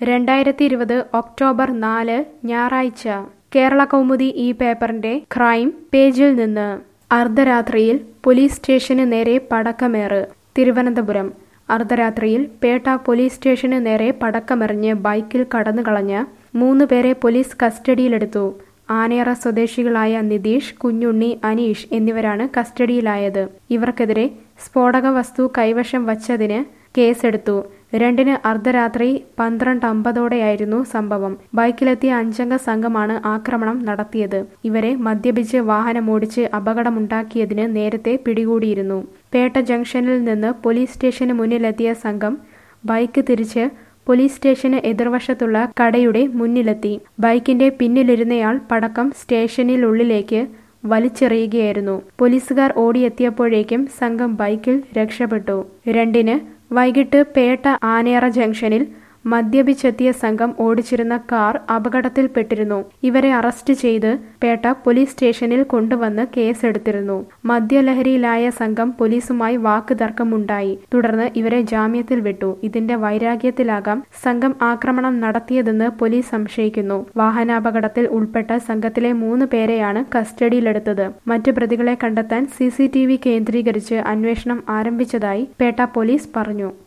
രണ്ടായിരത്തി ഇരുപത് ഒക്ടോബർ നാല് ഞായറാഴ്ച കേരള കൗമുദി ഈ പേപ്പറിന്റെ ക്രൈം പേജിൽ നിന്ന് അർദ്ധരാത്രിയിൽ പോലീസ് സ്റ്റേഷന് നേരെ പടക്കമേറ് തിരുവനന്തപുരം അർദ്ധരാത്രിയിൽ പേട്ട പോലീസ് സ്റ്റേഷന് നേരെ പടക്കമെറിഞ്ഞ് ബൈക്കിൽ കടന്നുകളഞ്ഞ മൂന്ന് പേരെ പോലീസ് കസ്റ്റഡിയിലെടുത്തു ആനയറ സ്വദേശികളായ നിതീഷ് കുഞ്ഞുണ്ണി അനീഷ് എന്നിവരാണ് കസ്റ്റഡിയിലായത് ഇവർക്കെതിരെ സ്ഫോടക വസ്തു കൈവശം വച്ചതിന് കേസെടുത്തു രണ്ടിന് അർദ്ധരാത്രി പന്ത്രണ്ട് അമ്പതോടെയായിരുന്നു സംഭവം ബൈക്കിലെത്തിയ അഞ്ചംഗ സംഘമാണ് ആക്രമണം നടത്തിയത് ഇവരെ മദ്യപിച്ച് വാഹനമോടിച്ച് അപകടമുണ്ടാക്കിയതിന് നേരത്തെ പിടികൂടിയിരുന്നു പേട്ട ജംഗ്ഷനിൽ നിന്ന് പോലീസ് സ്റ്റേഷന് മുന്നിലെത്തിയ സംഘം ബൈക്ക് തിരിച്ച് പോലീസ് സ്റ്റേഷന് എതിർവശത്തുള്ള കടയുടെ മുന്നിലെത്തി ബൈക്കിന്റെ പിന്നിലിരുന്നയാൾ പടക്കം സ്റ്റേഷനിലുള്ളിലേക്ക് വലിച്ചെറിയുകയായിരുന്നു പോലീസുകാർ ഓടിയെത്തിയപ്പോഴേക്കും സംഘം ബൈക്കിൽ രക്ഷപ്പെട്ടു രണ്ടിന് വൈകിട്ട് പേട്ട ആനയറ ജംഗ്ഷനിൽ മദ്യപിച്ചെത്തിയ സംഘം ഓടിച്ചിരുന്ന കാർ അപകടത്തിൽപ്പെട്ടിരുന്നു ഇവരെ അറസ്റ്റ് ചെയ്ത് പേട്ട പോലീസ് സ്റ്റേഷനിൽ കൊണ്ടുവന്ന് കേസെടുത്തിരുന്നു മദ്യലഹരിയിലായ സംഘം പോലീസുമായി വാക്കുതർക്കമുണ്ടായി തുടർന്ന് ഇവരെ ജാമ്യത്തിൽ വിട്ടു ഇതിന്റെ വൈരാഗ്യത്തിലാകാം സംഘം ആക്രമണം നടത്തിയതെന്ന് പോലീസ് സംശയിക്കുന്നു വാഹനാപകടത്തിൽ ഉൾപ്പെട്ട സംഘത്തിലെ മൂന്ന് പേരെയാണ് കസ്റ്റഡിയിലെടുത്തത് മറ്റു പ്രതികളെ കണ്ടെത്താൻ സി കേന്ദ്രീകരിച്ച് അന്വേഷണം ആരംഭിച്ചതായി പേട്ട പോലീസ് പറഞ്ഞു